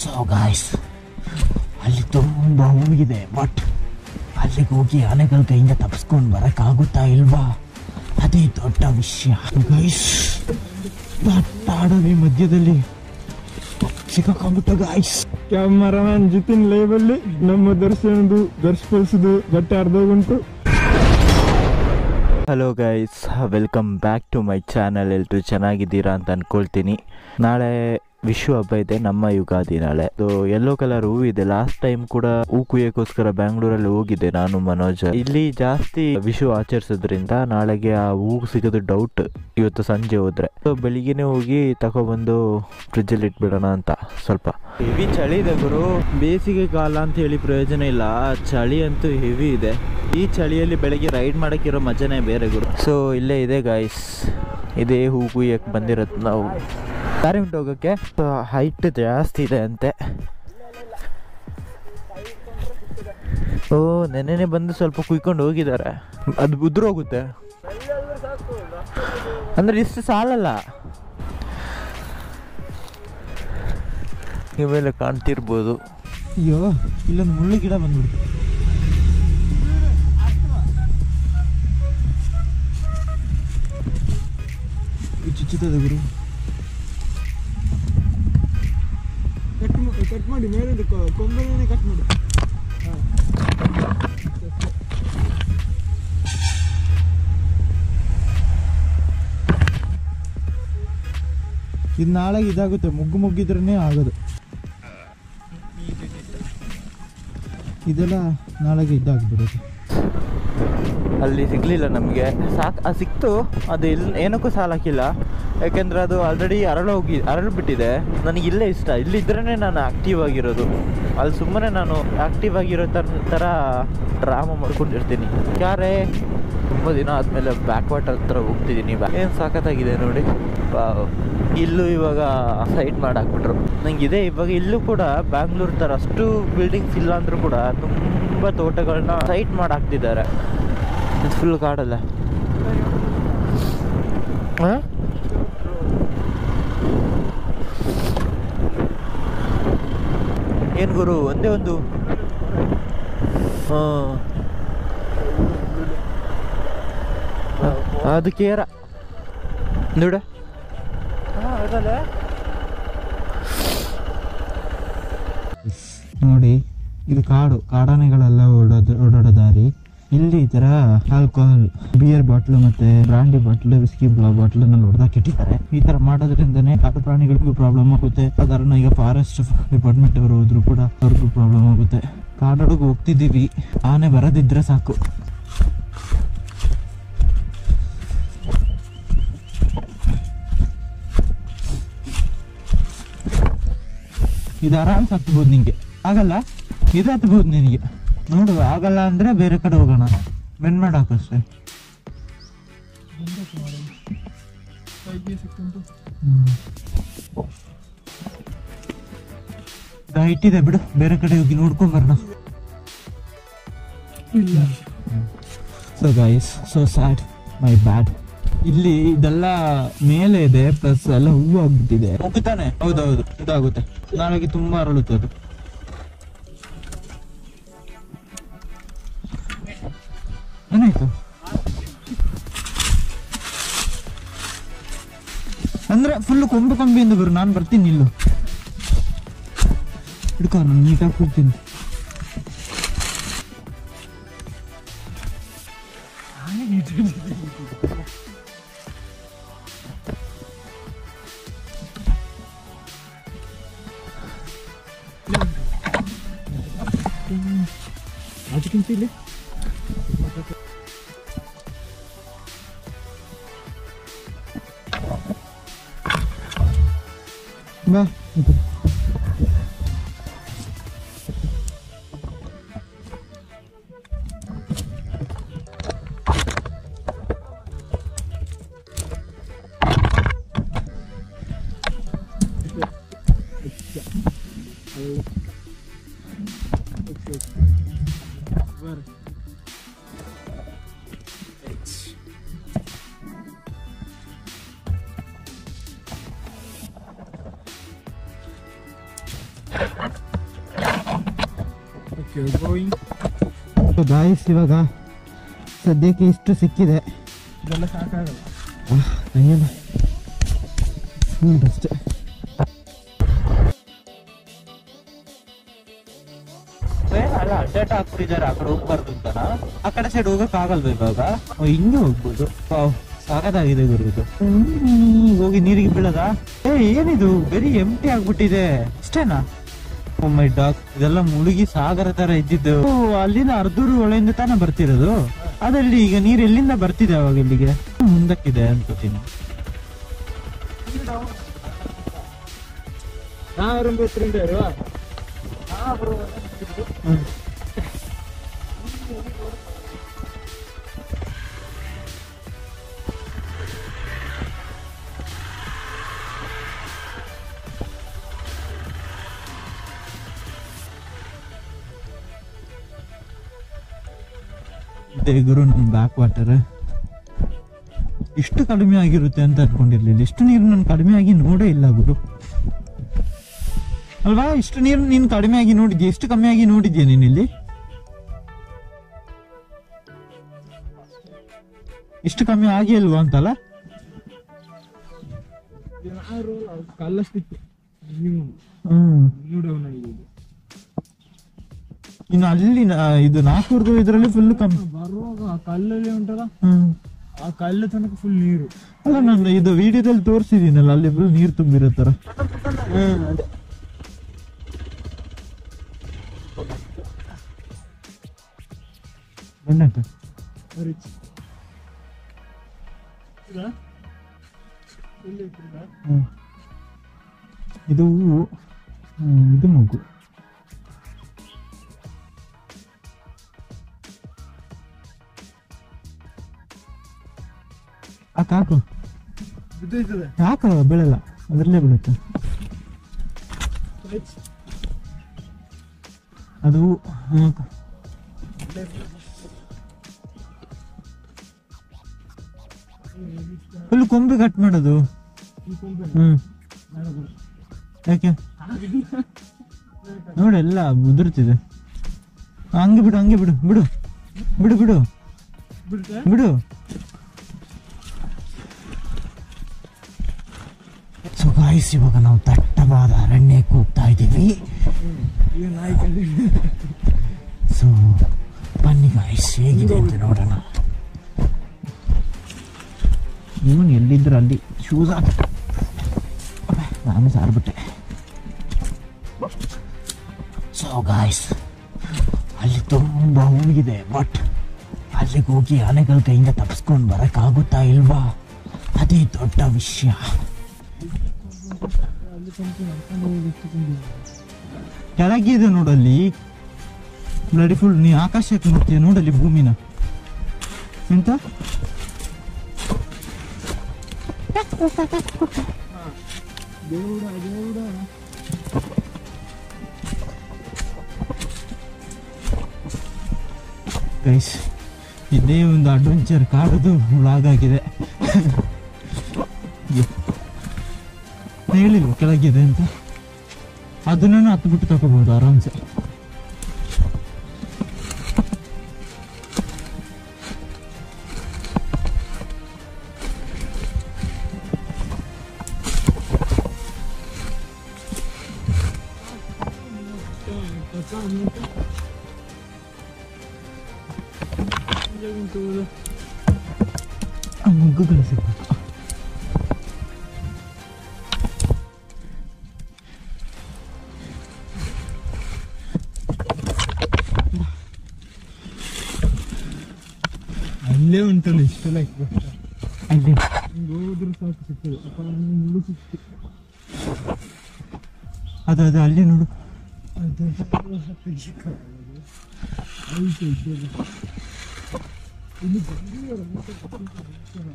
So guys ಅಲ್ಲಿ ತುಂಬ ಹೂವಿದೆ but ಅಲ್ಲಿಗೆ ಹೋಗಿ ಆನೆಗಳ ಕೈಯಿಂದ ತಪ್ಪಿಸ್ಕೊಂಡು ಬರೋಕ್ಕಾಗುತ್ತಾ ಇಲ್ವಾ ಅದೇ ದೊಡ್ಡ ವಿಷಯ ಗೈಸ್ ದಟ್ಟ ಅಡವಿ ಮಧ್ಯದಲ್ಲಿ ಸಿಕ್ಕಾಕೊಂಡ್ಬಿಟ್ಟು ಗಾಯ್ಸ್ ಕ್ಯಾಮರಾಮನ್ ಜಿತಿನ್ ಲೈವ್ ಅಲ್ಲಿ ನಮ್ಮ ದರ್ಶನದು ದರ್ಶಕರಿಸುದು ಗಟ್ಟೆ ಅರ್ಧ ಉಂಟು hello guys welcome back to my channel ಎಲ್ರು ಚೆನ್ನಾಗಿದ್ದೀರಾ ಅಂತ ಅನ್ಕೊಳ್ತೀನಿ ನಾಳೆ ವಿಶ್ವ ಹಬ್ಬ ಇದೆ ನಮ್ಮ ಯುಗಾದಿ ನಾಳೆ ಸೊ ಯೆಲ್ಲೋ ಕಲರ್ ಹೂ ಇದೆ ಲಾಸ್ಟ್ ಟೈಮ್ ಕೂಡ ಹೂ ಕುಯ್ಯಕ್ಕೋಸ್ಕರ ಬ್ಯಾಂಗ್ಳೂರಲ್ಲಿ ಹೋಗಿದ್ದೆ ನಾನು ಮನೋಜ್ ಇಲ್ಲಿ ಜಾಸ್ತಿ ವಿಶ್ವ ಆಚರಿಸೋದ್ರಿಂದ ನಾಳೆಗೆ ಆ ಹೂ ಸಿಗೋದು ಡೌಟ್ ಇವತ್ತು ಸಂಜೆ ಹೋದ್ರೆ ಸೊ ಬೆಳಿಗ್ಗೆನೆ ಹೋಗಿ ತಗೊಬಂದು ಫ್ರಿಜ್ಜಲ್ಲಿ ಇಟ್ಬಿಡೋಣ ಅಂತ ಸ್ವಲ್ಪ ಹೆವಿ ಚಳಿ ಇದೆ ಗುರು ಬೇಸಿಗೆ ಕಾಲ ಅಂತ ಹೇಳಿ ಪ್ರಯೋಜನ ಇಲ್ಲ ಚಳಿ ಅಂತೂ ಹೆವಿ ಇದೆ ಈ ಚಳಿಯಲ್ಲಿ ಬೆಳಗ್ಗೆ ರೈಡ್ ಮಾಡೋಕ್ಕಿರೋ ಮಜಾನೇ ಬೇರೆ ಗುರು ಸೊ ಇಲ್ಲೇ ಇದೆ ಗಾಯ್ಸ್ ಇದೇ ಹೂ ಕುಯ್ಯಕ್ಕೆ ಬಂದಿರೋದು ನಾವು ದಾರಿ ಉಂಟು ಹೋಗೋಕ್ಕೆ ಹೈಟ್ ಜಾಸ್ತಿ ಇದೆ ಅಂತೆ ಓ ನೆನ್ನೆನೆ ಬಂದು ಸ್ವಲ್ಪ ಕುಯ್ಕೊಂಡು ಹೋಗಿದ್ದಾರೆ ಅದು ಉದುರು ಹೋಗುತ್ತೆ ಅಂದ್ರೆ ಇಷ್ಟು ಸಾಲಲ್ಲ ಇವೆಲ್ಲ ಕಾಣ್ತಿರ್ಬೋದು ಅಯ್ಯೋ ಇಲ್ಲೊಂದು ಮುಳ್ಳು ಗಿಡ ಬಂದ್ಬಿಡ್ತು ಚುಚ್ಚುತ್ತದೆ ಗುರು ಕಟ್ ಕಟ್ ಮಾಡಿ ಮೇಲೆ ಕೊಂಬೆನೇ ಕಟ್ ಮಾಡಿ ಇದು ನಾಳೆ ಇದಾಗುತ್ತೆ ಮುಗ್ಗು ಮುಗ್ಗಿದ್ರೇ ಆಗೋದು ಇದೆಲ್ಲ ನಾಳೆಗೆ ಇದಾಗ್ಬಿಡುತ್ತೆ ಅಲ್ಲಿ ಸಿಗ್ಲಿಲ್ಲ ನಮಗೆ ಸಾಕು ಅದು ಸಿಕ್ತು ಅದು ಇಲ್ಲಿ ಏನಕ್ಕೂ ಸಾಲಾಕಿಲ್ಲ ಯಾಕೆಂದ್ರೆ ಅದು ಆಲ್ರೆಡಿ ಅರಳು ಹೋಗಿ ಅರಳು ಬಿಟ್ಟಿದೆ ನನಗೆ ಇಲ್ಲೇ ಇಷ್ಟ ಇಲ್ಲಿದ್ರೇ ನಾನು ಆಕ್ಟಿವ್ ಆಗಿರೋದು ಅಲ್ಲಿ ಸುಮ್ಮನೆ ನಾನು ಆಕ್ಟಿವ್ ಆಗಿರೋ ಥರ ಥರ ಡ್ರಾಮಾ ಮಾಡ್ಕೊಂಡಿರ್ತೀನಿ ಯಾರೇ ತುಂಬ ದಿನ ಆದಮೇಲೆ ಬ್ಯಾಕ್ ವಾಟರ್ ಹತ್ರ ಹೋಗ್ತಿದ್ದೀನಿ ಏನು ಸಾಕತ್ತಾಗಿದೆ ನೋಡಿ ವಾವ್. ಇಲ್ಲೂ ಇವಾಗ ಸೈಟ್ ಮಾಡಾಕ್ಬಿಟ್ರು ನಂಗೆ ಇದೆ ಇವಾಗ ಇಲ್ಲೂ ಕೂಡ ಬ್ಯಾಂಗ್ಳೂರ್ ಥರ ಅಷ್ಟು ಬಿಲ್ಡಿಂಗ್ಸ್ ಇಲ್ಲ ಅಂದ್ರೂ ಕೂಡ ತುಂಬ ತೋಟಗಳನ್ನ ಸೈಟ್ ಮಾಡಾಕ್ತಿದ್ದಾರೆ ಇದು ಫುಲ್ ಕಾಡಲ್ಲ ಹಾಂ ಏನು ಗುರು ಒಂದೇ ಒಂದು ಹಾಂ ಅದು ಕೇರ ನೋಡ ನೋಡಿ ಇದು ಕಾಡು ಕಾಡಾನೆಗಳೆಲ್ಲ ಓಡೋದು ಓಡಾಡೋ ದಾರಿ ಇಲ್ಲಿ ಈ ತರ ಆಲ್ಕೋಹಾಲ್ ಬಿಯರ್ ಬಾಟ್ಲು ಮತ್ತೆ ಬ್ರಾಂಡಿ ಬಾಟ್ಲು ವಿಸ್ಕಿ ಬಾಟ್ಲ್ ಹೊಡೆದಾಕ್ ಇಟ್ಟಿದ್ದಾರೆ ಈ ತರ ಮಾಡೋದ್ರಿಂದನೇ ಕಾಡು ಪ್ರಾಣಿಗಳಿಗೂ ಪ್ರಾಬ್ಲಮ್ ಆಗುತ್ತೆ ಅದನ್ನ ಈಗ ಫಾರೆಸ್ಟ್ ಡಿಪಾರ್ಟ್ಮೆಂಟ್ ಅವರು ಹೋದ್ರು ಕೂಡ ಅವ್ರಿಗೂ ಪ್ರಾಬ್ಲಮ್ ಆಗುತ್ತೆ ಕಾಡೊಳಗೆ ಹೋಗ್ತಿದ್ದೀವಿ ಆನೆ ಬರದಿದ್ರೆ ಸಾಕು ಇದು ಆರಾಮ್ಸ್ ಹತ್ಬೋದು ನಿಂಗೆ ಆಗಲ್ಲ ಇದು ಹತ್ಬೋದು ನಿನಗೆ ನೋಡು ಆಗಲ್ಲ ಅಂದ್ರೆ ಬೇರೆ ಕಡೆ ಹೋಗೋಣ ಬೆನ್ ಮಾಡಾಕು ಅಷ್ಟೇ ಹೈಟ್ ಇದೆ ಬಿಡು ಬೇರೆ ಕಡೆ ಹೋಗಿ ನೋಡ್ಕೊಂಡ್ ಬರೋಣ ಇಲ್ಲ so guys so sad my bad ಇಲ್ಲಿ ಇದೆಲ್ಲ ಮೇಲೆ ಇದೆ ಪ್ಲಸ್ ಎಲ್ಲ ಹೂವು ಆಗ್ಬಿಟ್ಟಿದೆ ಹೋಗುತ್ತಾನೆ ಹೌದೌದು ಇದಾಗುತ್ತೆ ನಾಳೆಗೆ ತುಂಬಾ ಅರಳುತ್ತೆ ಅದು ಏನಾಯ್ತು ಅಂದ್ರೆ ಫುಲ್ ಕೊಂಬು ಕೊಂಬಿಯಿಂದ ಬರು ನಾನು ಬರ್ತೀನಿ ಇಲ್ಲು ಹಿಡ್ಕೊ ನಾನು ನೀಟಾಗಿ ಕೂಗ್ತೀನಿ ಅದಕ್ಕಿಂತ ಇಲ್ಲಿ ಬಾ ಇದು. ಓಕೆ ಗೋಯಿಂಗ್ ಗಾಯಸ್ ಇವಾಗ ಸದ್ಯಕ್ಕೆ ಇಷ್ಟು ಸಿಕ್ಕಿದೆ ಇದೆಲ್ಲ ಸಾಕಾಗಲ್ಲ ಹಂಗೇನ ಹ್ಞೂ ಅಷ್ಟೇ ಅಲ್ಲ ಅಡ್ಡಾಟ ಹಾಕ್ಬಿಟ್ಟಿದ್ದಾರೆ ಆ ಕಡೆ ಹೋಗ್ಬಾರ್ದು ಅಂತನ ಆ ಕಡೆ ಸೈಡ್ ಹೋಗಕ್ ಆಗಲ್ವ ಇವಾಗ ಓ, ಹಿಂಗೆ ಹೋಗ್ಬೋದು ವಾವ್, ಸಾಕಾಗಿದೆ ಗುರು ಇದು ಹ್ಮ್, ಹೋಗಿ ನೀರಿಗೆ ಬೀಳದ ಏ ಏನಿದು ಬರೀ ಎಂಟಿ ಆಗ್ಬಿಟ್ಟಿದೆ ಅಷ್ಟೇನಾ ಓ ಮೈ ಡಾಗ್ ಇದೆಲ್ಲ ಮುಳುಗಿ ಸಾಗರ ತರ ಇದ್ದಿದ್ದು ಓ, ಅಲ್ಲಿಂದ ಅರ್ಧೂರು ಒಳೆಯಿಂದ ತಾನೇ ಬರ್ತಿರೋದು ಅದಲ್ಲಿ ಈಗ ನೀರು ಎಲ್ಲಿಂದ ಬರ್ತಿದೆ ಅವಾಗ ಇಲ್ಲಿಗೆ ಮುಂದಕ್ಕಿದೆ ಅನ್ಕೋತೀನಿ ನಾವರಂಬ ಎತ್ತರಿಂದ ಇರುವ ಇದೆ ಗುರು ನಮ್ ಬ್ಯಾಕ್ ವಾಟರ್ ಇಷ್ಟು ಕಡಿಮೆ ಆಗಿರುತ್ತೆ ಅಂತ ಅನ್ಕೊಂಡಿರ್ಲಿಲ್ಲ ಇಷ್ಟು ನೀರು ನಾನು ಕಡಿಮೆ ಆಗಿ ನೋಡೇ ಇಲ್ಲ ಗುರು ಅಲ್ವಾ ಇಷ್ಟು ನೀರು ನೀನು ಕಡಿಮೆ ಆಗಿ ನೋಡಿದ್ಯಾ ಎಷ್ಟು ಕಮ್ಮಿ ಆಗಿ ನೋಡಿದ್ಯಾ ನೀನ್ ಇಲ್ಲಿ ಇಷ್ಟು ಕಮ್ಮಿ ಆಗಿ ಅಲ್ವಾ ಅಂತಲ್ಲ ಕಲ್ಲಷ್ಟಿತ್ತು ನೀವು ಹ್ಮ್ ನ್ಯೂ ಡೌನ್ ಆಗಿದೆ ಇನ್ನು ಅಲ್ಲಿ ನಾ- ಇದು ನಾಲ್ಕೂರ್ದು ಇದರಲ್ಲಿ ಫುಲ್ ಕಮ್ಮಿ ಬರುವಾಗ ಆ ಕಲ್ಲಲ್ಲಿ ಉಂಟಲ್ಲ ಹ್ಮ್ ಆ ಕಲ್ಲು ತನಕ ಫುಲ್ ನೀರು ಅಲ್ಲ ನಾನು ಇದು ವಿಡಿಯೋದಲ್ಲಿ ತೋರಿಸಿದೀನಲ್ಲ ಅಲ್ಲಿ ಫುಲ್ ನೀರು ತುಂಬಿರೋ ತರ ಬಣ್ಣಕ್ಕ ರಿಚ್ ಇದಾ? ಎಲ್ಲಿ ಇಟ್ಟಿದ್ದಾ? ಹ್ಮ್. ಇದು ಹೂವು ಹ್ಮ್, ಇದು ಮಗು ಅಕ್ಕ ಹಾಕು ಬಿದ್ದೋಯ್ತದೆ ಯಾಕ ಬೀಳಲ್ಲ ಅದರಲ್ಲೇ ಬೀಳುತ್ತೆ ರಿಚ್ ಅದು ಹ್ಮ್ ಅಕ್ಕ. ಫುಲ್ ಕೊಂಬೆ ಕಟ್ ಮಾಡೋದು ಈ ಕೊಂಬೆ ಹ್ಮ್ ಮಾಡೋದು. ಯಾಕೆ ನೋಡಿ ಎಲ್ಲ ಉದುರ್ತಿದೆ ಹಂಗೆ ಬಿಡು ಹಂಗೆ ಬಿಡು ಬಿಡು ಬಿಡು ಬಿಡು ಬಿಡ್ತೆ ಬಿಡು ಸೊ ಗಾಯ್ಸ್ ಇವಾಗ ನಾವು ದಟ್ಟವಾದ ಅರಣ್ಯಕ್ಕೆ ಹೋಗ್ತಾ ಇದ್ದೀವಿ ಈಗ ನಾಯಿ ಕಂಡು ಸೊ ಬನ್ನಿ ಗಾಯ್ಸ್ ಹೇಗಿದೆ ಅಂತ ನೋಡೋಣ ಇವನು ಎಲ್ಲಿದ್ರು ಅಲ್ಲಿ ಶೂಸ್ ಹಾಕಿ ಅಬ್ಬೆ, ನಾನು ಸಾರ್ಬಿಟ್ಟೆ ಸೊ ಗಾಯ್ಸ್ ಅಲ್ಲಿ ತುಂಬ ಹೂವಿದೆ ಬಟ್ ಅಲ್ಲಿಗೆ ಹೋಗಿ ಆನೆಗಳ ಕೈಯಿಂದ ತಪ್ಪಿಸ್ಕೊಂಡು ಬರೋಕ್ಕಾಗುತ್ತಾ ಇಲ್ವಾ ಅದೇ ದೊಡ್ಡ ವಿಷಯ ಅಲ್ಲಿ ತನಕ ನಡ್ಕೊಂಡು ಹೋಗಿತ್ತು ಕೊಂಬೆ. ಕೆಳಗಿದೆ ನೋಡಲ್ಲಿ ಬ್ಲಡಿ ಫುಲ್ ನೀ ಆಕಾಶಕ್ಕೆ ನೋಡ್ತೀಯ ನೋಡಲ್ಲಿ ಭೂಮಿನ ಎಂತ ದೇವ್ಡ ದೇವ್ಡ ಗೈಸ್ ಇದೇ ಒಂದು ಅಡ್ವೆಂಚರ್ ಕಾಡೋದು ವ್ಲಾಗ್ ಆಗಿದೆ ಹೇಳಿಲ್ವ ಕೆಳಗಿದೆ ಅಂತ ಅದನ್ನು ಹತ್ಬಿಟ್ಟು ತಗೋಬಹುದು ಆರಾಮ್ಸೆ ಆ ಮೊಗ್ಗುಗಳು ಸಿಗ್ಬೇಕು ಅಲ್ಲೇ ಉಂಟಲ್ಲ ಇಷ್ಟೆಲ್ಲ ಇಕ್ಬೇಕು ಅಲ್ಲಿ ಹಿಂಗ್ ಹೋದ್ರು ಸಾಕು ಸಿಗ್ತದೆ ಅಪ್ಪ ನಂಗೆ ಮುಳ್ಳು ಸಿಕ್ತು ಅದು ಅದು ಅಲ್ಲಿ ನೋಡು ಅದು ತೆಗಿಯಕ್ಕಾಗಲ್ಲ. ಆಯ್ತು ಇದ್ದೇವೆ ಇಲ್ಲಿ ಬಂದಿದ್ದಾರೆ ಮತ್ತೆ ಕೂತ್ಕೊಂಡು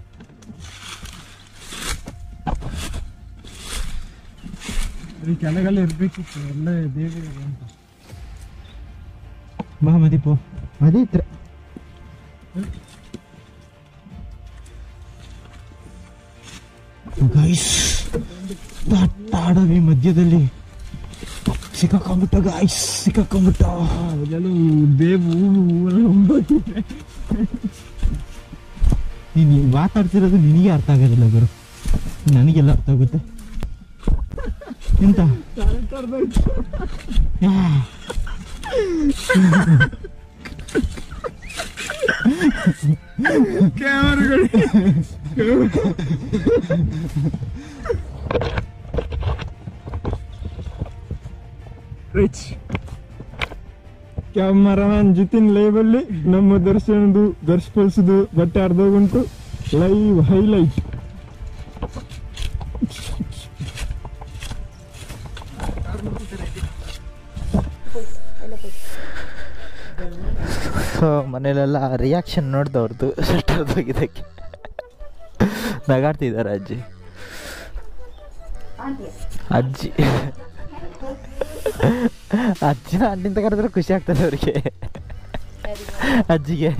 ಇಲ್ಲಿ ಕೆಳಗೆಲ್ಲ ಇರ್ಬೇಕಿತ್ತು ಎಲ್ಲ ದೇವಿಗಳು ಅಂತ ಬಾ ಮದೀಪು ಮದೀತ್ರ ಗೈಸ್ ದಟ್ಟ ಅಡವಿ ಮಧ್ಯದಲ್ಲಿ ಸಿಕ್ಕಾಕೊಂಬಿಟ್ಟ ಗಾಯ್ಸ್ ಸಿಕ್ಕಾಕೊಂಬಿಟ್ಟ ಅದೆಲ್ಲ ಬೇವು ಹೂವೆಲ್ಲ ಹೋಗ್ತಿದೆ. ನೀನು ಮಾತಾಡ್ತಿರೋದು ನಿನಗೆ ಅರ್ಥ ಆಗೋದಿಲ್ಲ ಗುರು ನನಗೆಲ್ಲ ಅರ್ಥ ಆಗುತ್ತೆ ಎಂತ ಯಾ. ಕ್ಯಾಮರಾಗಳು ರಿಚ್ ಕ್ಯಾಮರಾಮನ್ ಜಿತಿನ್ ಲೈವ್ ಅಲ್ಲಿ ನಮ್ಮ ದರ್ಶನದು ದರ್ಶಕಲ್ಸದು ಬಟ್ಟೆ ಅರ್ಧೋಗುಂಟು ಲೈವ್ ಹೈಲೈಟ್ ಸೊ ಮನೇಲೆಲ್ಲ ರಿಯಾಕ್ಷನ್ ನೋಡ್ದವ್ರದ್ದು ಸೆಟ್ಟರ್ದೋಗಿದ್ದಕ್ಕೆ ನಗಾಡ್ತಿದ್ದಾರೆ ಅಜ್ಜಿ ಅಜ್ಜಿ ಅಜ್ಜಿನ ಅಲ್ಲಿಂದ ಕರೆದ್ರೆ ಖುಷಿ ಆಗ್ತದೆ ಅವರಿಗೆ ಅಜ್ಜಿಗೆ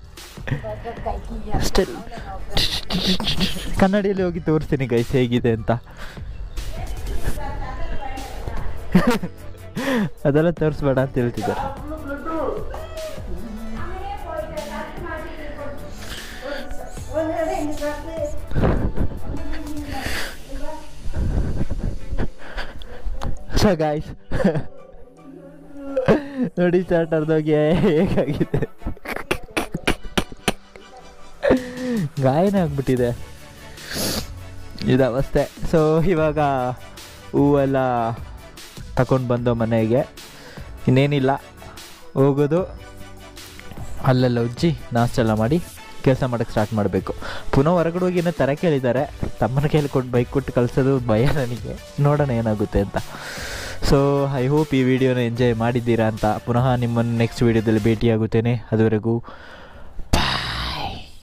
ಅಷ್ಟೇ ಕನ್ನಡಿಯಲ್ಲಿ ಹೋಗಿ ತೋರಿಸ್ತೀನಿ ಗೈಸ್ ಹೇಗಿದೆ ಅಂತ ಅದೆಲ್ಲ ತೋರಿಸ್ಬೇಡ ಅಂತ ಹೇಳ್ತಿದ್ದಾರೆ ಸೊ ಗಾಯ್ಸ್ ನೋಡಿ ಚಾರ್ಟ್ ಅರ್ಧೋಗಿ ಹೇಗಾಗಿದೆ ಗಾಯನ ಆಗ್ಬಿಟ್ಟಿದೆ ಇದು ಅವಸ್ಥೆ ಸೊ ಇವಾಗ ಹೂವೆಲ್ಲ ತಗೊಂಡು ಬಂದು ಮನೆಗೆ ಇನ್ನೇನಿಲ್ಲ ಹೋಗೋದು ಅಲ್ಲೆಲ್ಲ ಉಜ್ಜಿ ನಾಷ್ಟೆಲ್ಲ ಮಾಡಿ ಕೆಲಸ ಮಾಡೋಕ್ಕೆ ಸ್ಟಾರ್ಟ್ ಮಾಡಬೇಕು ಪುನಃ ಹೊರಗಡೆ ಹೋಗಿ ಏನೋ ತರ ಕೇಳಿದ್ದಾರೆ ತಮ್ಮನ ಕೈಯಲ್ಲಿ ಕೊಟ್ಟು ಬೈಕ್ ಕೊಟ್ಟು ಕಳಿಸೋದು ಭಯ ನನಗೆ ನೋಡೋಣ ಏನಾಗುತ್ತೆ ಅಂತ ಸೊ ಐ ಹೋಪ್ ಈ ವಿಡಿಯೋನ ಎಂಜಾಯ್ ಮಾಡಿದ್ದೀರಾ ಅಂತ ಪುನಃ ನಿಮ್ಮನ್ನು ನೆಕ್ಸ್ಟ್ ವಿಡಿಯೋದಲ್ಲಿ ಭೇಟಿಯಾಗುತ್ತೇನೆ ಅದುವರೆಗೂ